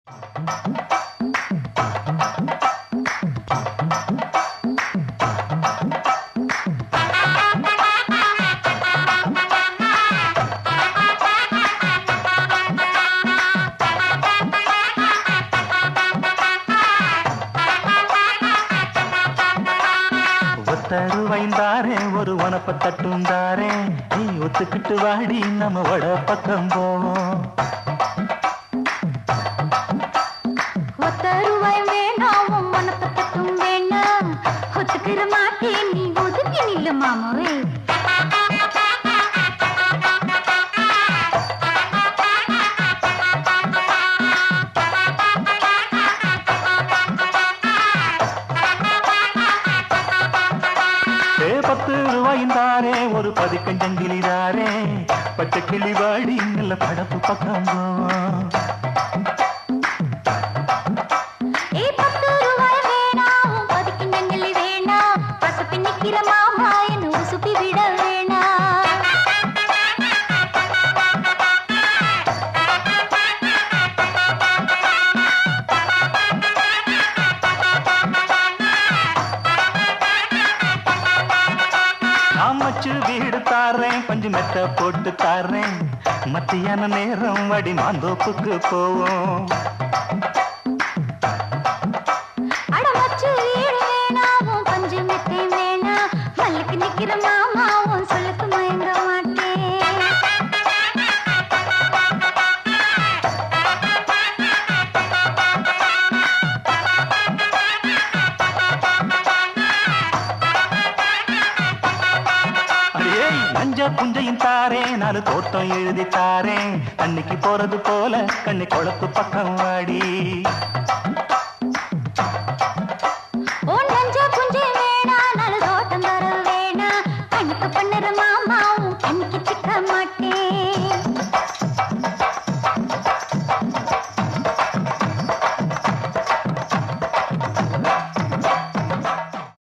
ஒத்தருவைந்தாரே ஒரு உனப்ப தட்டுந்தாரே நீ ஒத்துக்கிட்டு வாடி நம்ம வட பக்கம் போவோம் ஒத்த ரூபாய் வேணாம் உன் மனத்தை பத்தும் வேணாம் ஒத்துக்கிற மாட்டேன் நீ ஒதுங்கி நில்லு மாமாவே ஏ பத்து ரூபாய்ந்தாரே ஒரு பதிக்கஞ்சங்கிலிதாரே பச்சை கிளி வாடி நல்ல படப்பு பக்கம் போவோம் ஏய் பத்து ரூபாய் வேணாம் உன் பதிக்கு நெல்லி வேணாம் பசப்பி நிக்கிற மாமா என்ன உசுப்பி விட வேணாம் நான் வச்சு வீடு தாரேன் பஞ்சு மெத்த போட்டு தாரேன் மத்தியான நேரம் வடி மாந்தோப்புக்கு போவோம் அட மச்சு வீடு வேணாம் உன் பஞ்சு மெத்தை வேணாம் மல்லுக்கு நிக்கிற மாமா உன் சொல்லுக்கு மயங்க மாட்டேன் அடியே நஞ்ச புஞ்சையும் தாரேன் நாலு தோட்டம் எழுதி தாரேன் அன்னைக்கு போறது போல கண்ணி குளத்து பக்கம் வாடி உன் நஞ்ச புஞ்சை வேணா நல்ல தோட்டம் தர வேணா கண்ணுக்கு பண்ணுற மாமா உன் கண்ணுக்கு சிக்க